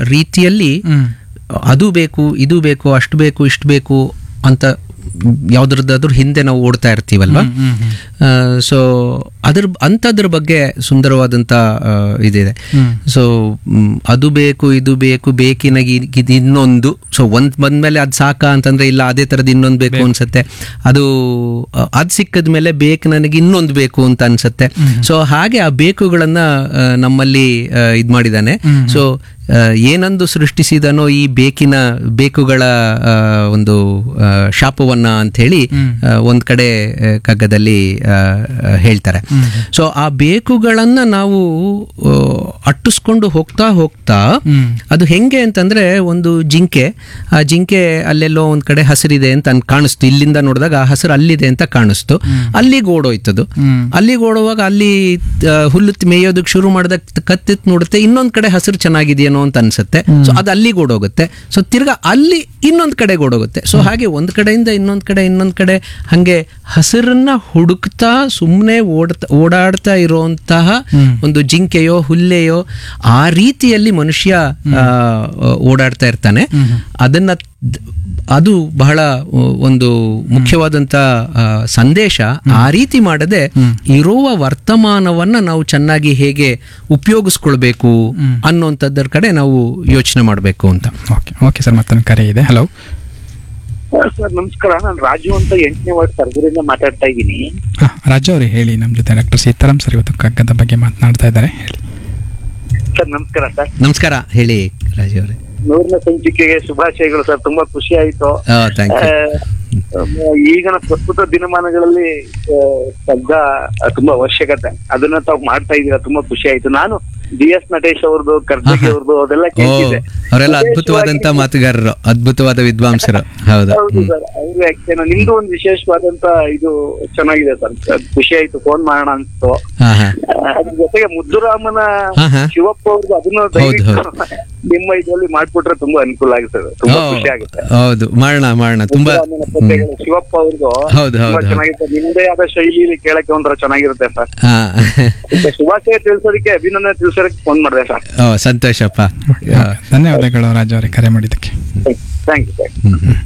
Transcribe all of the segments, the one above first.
ರೀತಿಯಲ್ಲಿ ಹ್ಮ್ ಅದು ಬೇಕು ಇದು ಬೇಕು ಅಷ್ಟು ಬೇಕು ಇಷ್ಟು ಬೇಕು ಅಂತ ಯಾವ್ದ್ರದ್ದಾದ್ರೂ ಹಿಂದೆ ನಾವು ಓಡ್ತಾ ಇರ್ತೀವಲ್ವಾ ಹ್ಮ್ ಹ್ಮ್ ಸೊ ಅದ್ರ ಅಂಥದ್ರ ಬಗ್ಗೆ ಸುಂದರವಾದಂಥ ಆ, ಇದಿದೆ ಹ್ಮ್. ಸೊ ಅದು ಬೇಕು ಇದು ಬೇಕು ಬೇಕಿನಾಗಿ ಇದು ಇನ್ನೊಂದು ಸೊ ಒಂದ್ ಬಂದ್ಮೇಲೆ ಅದು ಸಾಕ ಅಂತಂದ್ರೆ ಇಲ್ಲ ಅದೇ ಥರದ್ದು ಇನ್ನೊಂದು ಬೇಕು ಅನ್ಸುತ್ತೆ ಅದು ಅದು ಸಿಕ್ಕದ ಮೇಲೆ ಬೇಕು ನನಗೆ ಇನ್ನೊಂದು ಬೇಕು ಅಂತ ಅನ್ಸುತ್ತೆ ಸೊ ಹಾಗೆ ಆ ಬೇಕುಗಳನ್ನ ಆ, ನಮ್ಮಲ್ಲಿ ಇದು ಮಾಡಿದ್ದಾನೆ ಸೊ ಆ, ಏನಂದು ಸೃಷ್ಟಿಸಿದನೋ ಈ ಬೇಕಿನ ಬೇಕುಗಳ ಆ, ಒಂದು ಆ, ಶಾಪವನ್ನ ಅಂತ ಹೇಳಿ ಆ, ಒಂದ್ ಕಡೆ ಆ, ಕಗ್ಗದಲ್ಲಿ ಆ, ಆ, ಹೇಳ್ತಾರೆ ಸೊ ಆ ಬೇಕುಗಳನ್ನ ನಾವು ಆ, ಅಟ್ಟಿಸ್ಕೊಂಡು ಹೋಗ್ತಾ ಹೋಗ್ತಾ ಹ್ಮ್. ಅದು ಹೆಂಗೆ ಅಂತಂದ್ರೆ ಒಂದು ಜಿಂಕೆ ಆ ಜಿಂಕೆ ಅಲ್ಲೆಲ್ಲೋ ಒಂದ್ ಕಡೆ ಹಸಿರಿದೆ ಅಂತ ಅನ್ ಕಾಣಿಸ್ತು ಇಲ್ಲಿಂದ ನೋಡಿದಾಗ ಆ ಹಸಿರು ಅಲ್ಲಿದೆ ಅಂತ ಕಾಣಿಸ್ತು ಅಲ್ಲಿಗೆ ಓಡೋಯ್ತದು ಹ್ಮ್. ಅಲ್ಲಿಗೆ ಓಡುವಾಗ ಅಲ್ಲಿ ಆ, ಹುಲ್ಲು ತ್- ಮೇಯೋದಕ್ಕೆ ಶುರು ಮಾಡಿದಾಗ ಕತ್ತಿತ್ ನೋಡುತ್ತೆ ಇನ್ನೊಂದ್ ಕಡೆ ಹಸಿರು ಚೆನ್ನಾಗಿದೆಯೇನೋ ಅಂತ ಅನ್ಸುತ್ತೆ ಸೊ ಅದು ಅಲ್ಲಿಗೆ ಓಡೋಗುತ್ತೆ ಸೊ ತಿರ್ಗಾ ಅಲ್ಲಿ ಇನ್ನೊಂದ್ ಕಡೆ ಓಡೋಗುತ್ತೆ ಸೊ ಹಾಗೆ ಒಂದ್ ಕಡೆಯಿಂದ ಇನ್ನೊಂದ್ ಕಡೆ ಇನ್ನೊಂದ್ ಕಡೆ ಹಂಗೆ ಹಸಿರನ್ನ ಹುಡುಕ್ತಾ ಸುಮ್ಮನೆ ಓಡ್ತಾ ಓಡಾಡ್ತಾ ಇರುವಂತಹ ಒಂದು ಜಿಂಕೆಯೋ ಹುಲ್ಲೆಯೋ ಆ ರೀತಿಯಲ್ಲಿ ಮನುಷ್ಯ ಆ, ಓಡಾಡ್ತಾ ಇರ್ತಾನೆ ಅದನ್ನ ದ್- ಅದು ಬಹಳ ಆ, ಒಂದು ಮುಖ್ಯವಾದಂತ ಆ, ಸಂದೇಶ ಆ ರೀತಿ ಮಾಡದೆ ಇರುವ ವರ್ತಮಾನವನ್ನ ನಾವು ಚೆನ್ನಾಗಿ ಹೇಗೆ ಉಪಯೋಗಿಸ್ಕೊಳ್ಬೇಕು ಅನ್ನೋಂಥದ್ದರ ಕಡೆ ನಾವು ಯೋಚನೆ ಮಾಡಬೇಕು ಅಂತ ಓಕೆ ಓಕೆ ಸರ್ ಮತ್ತೊಂದು ಕರೆ ಇದೆ ಹಲೋ ಸರ್ ನಮಸ್ಕಾರ ನಾನು ರಾಜು ಅಂತ ಎಂಟನೇ ವಾರ್ಡ್ ಸರ್ಗೂರಿಂದ ಮಾತಾಡ್ತಾ ಇದ್ದೀನಿ ಹಾಂ ರಾಜು ಅವರೇ ಹೇಳಿ ನಮ್ಮ ಜೊತೆ ಡಾಕ್ಟರ್ ಸೀತಾರಾಮ್ ಸರ್ ಇವತ್ತು ಕಗ್ಗದ ಬಗ್ಗೆ ಮಾತನಾಡ್ತಾ ಇದ್ದಾರೆ ಹೇಳಿ ಸರ್ ನಮಸ್ಕಾರ ಸರ್ ನಮಸ್ಕಾರ ಹೇಳಿ ರಾಜು ಅವರೇ ನೂರನೇ ಸಂಚಿಕೆಗೆ ಶುಭಾಶಯಗಳು ಸರ್ ತುಂಬಾ ಖುಷಿ ಆಯ್ತು ಥ್ಯಾಂಕ್ ಯು ಆ, ಈಗಿನ ಪ್ರಸ್ತುತ ದಿನಮಾನಗಳಲ್ಲಿ ಆ, ಕಗ್ಗ ತುಂಬಾ ಅವಶ್ಯಕತೆ ಅದನ್ನ ತಾವು ಮಾಡ್ತಾ ಇದ್ದೀರಾ ತುಂಬಾ ಖುಷಿ ಆಯ್ತು ನಾನು ಡಿ ಎಸ್ ನಟೇಶ್ ಅವ್ರದ್ದು ಕರ್ಜಗಿ ಅವ್ರದ್ದು ಅದೆಲ್ಲ ಓ ಕೇಳ್ತಿದ್ದೆ ಅವರೆಲ್ಲ ಅದ್ಭುತವಾದಂತ ಮಾತುಗಾರರು ಅದ್ಭುತವಾದ ವಿದ್ವಾಂಸರು ಹೌದಾ ಹೌದು ಸರ್ ಅವ್ರು ಯಾಕೆ ನಿಮ್ದು ಒಂದು ವಿಶೇಷವಾದಂತ ಇದು ಚೆನ್ನಾಗಿದೆ ಸರ್ ಖುಷಿ ಆಯ್ತು ಫೋನ್ ಮಾಡೋಣ ಅನ್ಸ್ತು ಹಾ ಹಾ ಆ, ಅದ್ರ ಜೊತೆಗೆ ಮುದ್ದುರಾಮನ ಹಾ, ಹಾ. ಶಿವಪ್ಪ ಅವ್ರದ್ದು ಅದನ್ನ ಹೌದು, ದಯವಿಟ್ಟು ನಿಮ್ಮ ಇದ್ರಲ್ಲಿ ಮಾಡ್ಕೊಟ್ರೆ ತುಂಬಾ ಅನುಕೂಲ ಆಗುತ್ತೆ ತುಂಬಾ ಓ, ಖುಷಿ ಆಗುತ್ತೆ ಹೌದು ಮಾಡೋಣ ಮಾಡೋಣ ತುಂಬಾ ಮುದ್ದುರಾಮನ ಕಥೆಗಳು ಶಿವಪ್ಪ ಅವ್ರದ್ದು ಹೌದು, ತುಂಬಾ ಹೌದು, ಚೆನ್ನಾಗಿರುತ್ತೆ ನಿಮ್ದೇ ಆದ ಶೈಲಿಯಲ್ಲಿ ಕೇಳಕ್ಕೆ ಒಂಥರ ಚೆನ್ನಾಗಿರುತ್ತೆ ಸರ್ ಹಾ ಮತ್ತೆ ಶುಭಾಶಯ ತಿಳಿಸೋದಕ್ಕೆ ಅಭಿನಂದನೆ ತಿಳಿಸೋದಕ್ಕೆ ಫೋನ್ ಮಾಡಿದೆ ಸರ್ ಓ ಸಂತೋಷಪ್ಪ ಆ, ಧನ್ಯವಾದಗಳು ರಾಜು ಅವರೇ ಕರೆ ಮಾಡಿದ್ದಕ್ಕೆ ಥ್ಯಾಂಕ್ ಯು ಸರ್ ಹ್ಮ್, ಹ್ಮ್.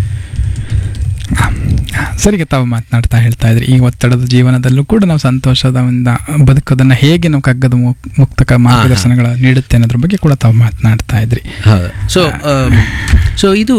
ಸರಿಗೆ ತಾವು ಮಾತನಾಡ್ತಾ ಹೇಳ್ತಾ ಇದ್ರಿ ಈ ಒತ್ತಡದ ಜೀವನದಲ್ಲೂ ಕೂಡ ನಾವು ಸಂತೋಷದಿಂದ ಬದುಕೋದನ್ನ ಹೇಗೆ ನಾವು ಕಗ್ಗದ ಮುಕ್- ಮುಕ್ತಕ ಮಾರ್ಗದರ್ಶನಗಳ ನೀಡುತ್ತೆ ಅನ್ನೋದ್ರ ಬಗ್ಗೆ ಕೂಡ ತಾವು ಮಾತನಾಡ್ತಾ ಇದ್ರಿ ಹೌದು ಸೊ ಸೊ ಇದು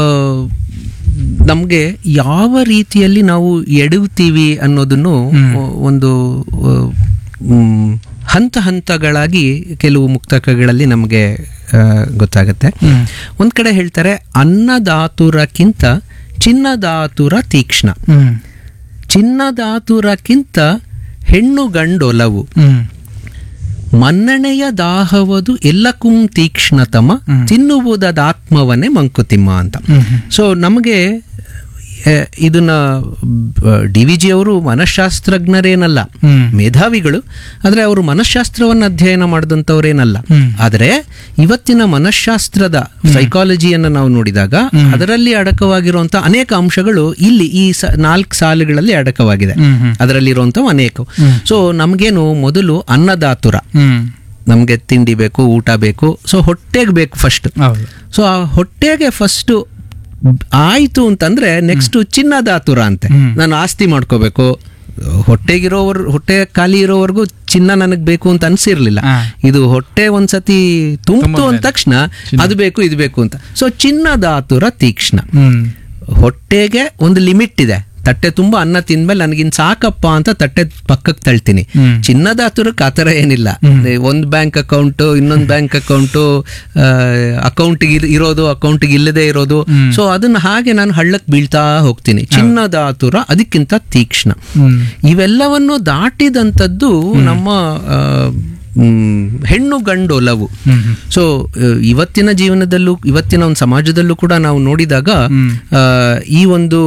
ನಮಗೆ ಯಾವ ರೀತಿಯಲ್ಲಿ ನಾವು ಎಡುತ್ತೀವಿ ಅನ್ನೋದನ್ನು ಒಂದು ಆ, ಮ್, ಹಂತ ಹಂತಗಳಾಗಿ ಕೆಲವು ಮುಕ್ತಕಗಳಲ್ಲಿ ನಮಗೆ ಆ, ಗೊತ್ತಾಗುತ್ತೆ ಹ್ಮ್. ಒಂದ್ ಕಡೆ ಹೇಳ್ತಾರೆ ಅನ್ನದಾತುರಕ್ಕಿಂತ ಚಿನ್ನದಾತುರ ತೀಕ್ಷ್ಣ ಹ್ಮ್ ಚಿನ್ನದಾತುರಕ್ಕಿಂತ ಹೆಣ್ಣು ಗಂಡೊಲವು ಹ್ಮ್ ಮನ್ನಣೆಯ ದಾಹವದು ಎಲ್ಲಕ್ಕೂ ತೀಕ್ಷ್ಣತಮ ತಿನ್ನುವುದಾತ್ಮವನ್ನೇ ಮಂಕುತಿಮ್ಮ ಅಂತ ಹ್ಮ್ ಹ್ಮ್ ಸೊ ನಮಗೆ ಆ, ಇದನ್ನ ಡಿ ವಿ ಜಿ ಅವರು ಮನಃಶಾಸ್ತ್ರಜ್ಞರೇನಲ್ಲ ಹ್ಮ್ ಮೇಧಾವಿಗಳು ಆದರೆ ಅವರು ಮನಃಶಾಸ್ತ್ರವನ್ನು ಅಧ್ಯಯನ ಮಾಡಿದಂಥವ್ರೇನಲ್ಲ ಹ್ಮ್. ಆದರೆ ಇವತ್ತಿನ ಮನಃಶಾಸ್ತ್ರದ ಸೈಕಾಲಜಿಯನ್ನು ನಾವು ನೋಡಿದಾಗ ಅದರಲ್ಲಿ ಅಡಕವಾಗಿರುವಂಥ ಅನೇಕ ಅಂಶಗಳು ಇಲ್ಲಿ ಈ ಸ ನಾಲ್ಕು ಸಾಲುಗಳಲ್ಲಿ ಅಡಕವಾಗಿದೆ ಹ್ಮ್ ಹ್ಮ್ ಅದರಲ್ಲಿರುವಂಥವು ಅನೇಕ ಸೊ ನಮಗೇನು ಮೊದಲು ಅನ್ನದಾತುರ ಹ್ಮ್ ನಮಗೆ ತಿಂಡಿ ಬೇಕು ಊಟ ಬೇಕು ಸೊ ಹೊಟ್ಟೆಗೆ ಬೇಕು ಫಸ್ಟ್ ಹೌದು ಸೊ ಆ ಹೊಟ್ಟೆಗೆ ಫಸ್ಟ್ ಆಯ್ತು ಅಂತಂದ್ರೆ ನೆಕ್ಸ್ಟ್ ಚಿನ್ನದಾತುರ ಅಂತೆ ಹ್ಮ್. ನಾನು ಆಸ್ತಿ ಮಾಡ್ಕೋಬೇಕು ಹೊಟ್ಟೆಗಿರೋವರ್ ಹೊಟ್ಟೆ ಖಾಲಿ ಇರೋವರೆಗೂ ಚಿನ್ನ ನನಗೆ ಬೇಕು ಅಂತ ಅನ್ಸಿರ್ಲಿಲ್ಲ ಹಾ. ಇದು ಹೊಟ್ಟೆ ಒಂದ್ಸತಿ ತುಂಬಿತು ಅಂದ ತುಂಬಿದ್ಮೇಲೆ ತಕ್ಷಣ ಅದು ಬೇಕು ಇದು ಬೇಕು ಅಂತ ಸೊ ಚಿನ್ನದಾತುರ ತೀಕ್ಷ್ಣ ಹ್ಮ್ ಹೊಟ್ಟೆಗೆ ಒಂದು ಲಿಮಿಟ್ ಇದೆ ತಟ್ಟೆ ತುಂಬ ಅನ್ನ ತಿಂದ್ಮೇಲೆ ನನಗಿನ್ ಸಾಕಪ್ಪ ಅಂತ ತಟ್ಟೆ ಪಕ್ಕಕ್ಕೆ ತಳ್ತೀನಿ ಹ್ಮ್. ಚಿನ್ನದ ಹತ್ತಿರಕ್ಕೆ ಆ ಥರ ಏನಿಲ್ಲ ಒಂದು ಬ್ಯಾಂಕ್ ಅಕೌಂಟು ಇನ್ನೊಂದು ಬ್ಯಾಂಕ್ ಅಕೌಂಟು ಅಕೌಂಟಿಗೆ ಇರೋದು ಅಕೌಂಟಿಗೆ ಇಲ್ಲದೆ ಇರೋದು ಸೊ ಅದನ್ನ ಹಾಗೆ ನಾನು ಹಳ್ಳಕ್ಕೆ ಬೀಳ್ತಾ ಹೋಗ್ತೀನಿ ಚಿನ್ನದ ಆತುರ ಅದಕ್ಕಿಂತ ತೀಕ್ಷ್ಣ ಹ್ಮ್ ಇವೆಲ್ಲವನ್ನು ದಾಟಿದಂಥದ್ದು ನಮ್ಮ ಆ, ಮ್, ಹೆಣ್ಣು ಗಂಡು ಒಲವು ಹ್ಮ್ ಹ್ಮ್ ಸೊ ಇವತ್ತಿನ ಜೀವನದಲ್ಲೂ ಇವತ್ತಿನ ಒಂದು ಸಮಾಜದಲ್ಲೂ ಕೂಡ ನಾವು ನೋಡಿದಾಗ ಆ, ಈ ಒಂದು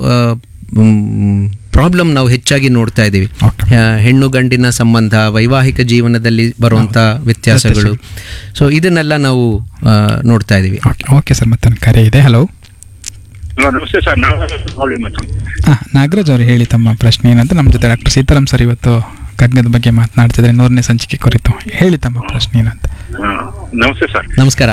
ಪ್ರಾಬ್ಲಮ್ ನಾವು ಹೆಚ್ಚಾಗಿ ನೋಡ್ತಾ ಇದ್ದೀವಿ Okay. ಆ, ಹೆಣ್ಣು ಗಂಡಿನ ಸಂಬಂಧ ವೈವಾಹಿಕ ಜೀವನದಲ್ಲಿ ಬರುವಂತ ವ್ಯತ್ಯಾಸಗಳು ಸೊ ಇದನ್ನೆಲ್ಲ ನಾವು ಆ, ನೋಡ್ತಾ ಇದ್ದೀವಿ ಓಕೆ ಓಕೆ ಸರ್ ಮತ್ತೊಂದು ಕರೆ ಇದೆ ಹಲೋ ನಮಸ್ತೆ ಸರ್ ನಾವು ಮಾತಾಡ್ತೀನಿ. ಹಾಂ ನಾಗರಾಜ್ ಅವರು ಹೇಳಿ ತಮ್ಮ ಪ್ರಶ್ನೆ ಏನಂತ ನಮ್ಮ ಜೊತೆ ಡಾಕ್ಟರ್ ಸೀತಾರಾಮ್ ಸರ್ ಇವತ್ತು ಕಗ್ಗದ ಬಗ್ಗೆ ಮಾತನಾಡ್ತಿದ್ದಾರೆ ನೂರನೇ ಸಂಚಿಕೆ ಕುರಿತು ಹೇಳಿ ತಮ್ಮ ಪ್ರಶ್ನೆ ಏನಂತ ಹಾ, ನಮಸ್ತೆ ಸರ್ ನಮಸ್ಕಾರ